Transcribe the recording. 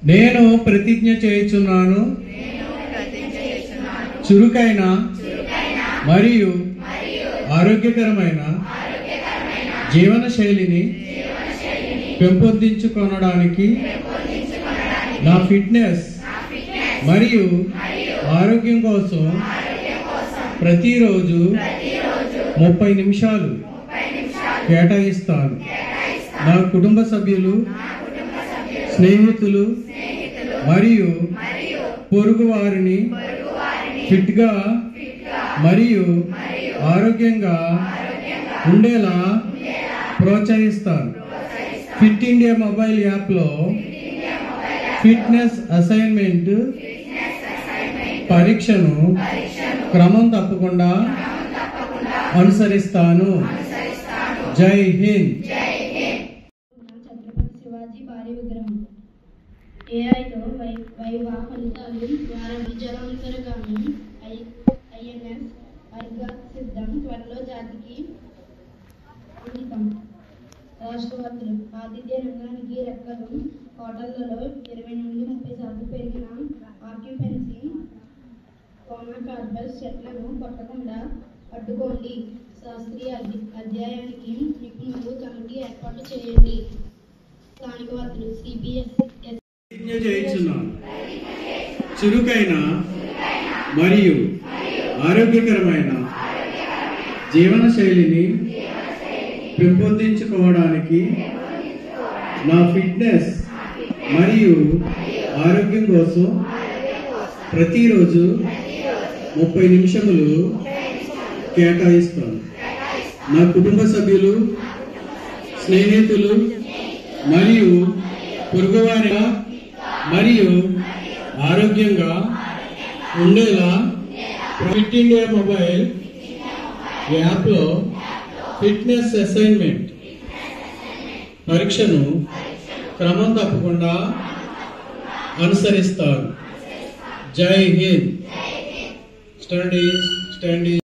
నేను ప్రతిజ్ఞ చేయుచున్నాను చురుకైన మరియు ఆరోగ్యకరమైన జీవన శైలిని పెంపొందించుకొనడానికి నా ఫిట్నెస్ మరియు ఆరోగ్యం కోసం ప్రతిరోజు ముప్పై నిమిషాలు కేటాయిస్తాను నా కుటుంబ సభ్యులు స్నేహితులు మరియు పొరుగు వారిని ఫిట్గా మరియు ఆరోగ్యంగా ఉండేలా ప్రోత్సహిస్తాను ఫిట్ ఇండియా మొబైల్ యాప్లో ఫిట్నెస్ అసైన్మెంట్ పరీక్షను క్రమం తప్పకుండా అనుసరిస్తాను జై హింద్ ఛత్రపతి శివాజీ భారీ విగ్రహం ఏఐతో వై వైవా ఫలితాలు ద్వారా విజయవంతరగాను ఐ ఐఎన్ఎస్ వర్గ సిద్ధం త్వరలో జాతికి అంకితం రాష్ట్రపతులు ఆతిథ్య రంగానికి రెక్కలు హోటళ్లలో ఇరవై నుండి ముప్పై శాతం పెరిగిన ఆక్యుపెన్సీ కోనా కార్బస్ చెట్లను కొట్టకుండా అడ్డుకోండి శాస్త్రీయ అధ్య- అధ్యాయానికి నిపుణులు కమిటీ ఏర్పాటు చేయండి స్థానిక వార్తలు సిబిఎస్ ప్రతిజ్ఞ చేయించున్నాను చురుకైన మరియు ఆరోగ్యకరమైన జీవన శైలిని పెంపొందించుకోవడానికి నా ఫిట్నెస్ మరియు ఆరోగ్యం కోసం ప్రతిరోజు ముప్పై నిమిషములు కేటాయిస్తాను నా కుటుంబ సభ్యులు స్నేహితులు మరియు పొరుగువారిగా మరియు ఆరోగ్యంగా ఉండేలా ఫిట్ ఇండియా మొబైల్ యాప్లో ఫిట్నెస్ అసైన్మెంట్ పరీక్షను క్రమం తప్పకుండా అనుసరిస్తాను జై హింద్ స్టడీస్ స్టడీ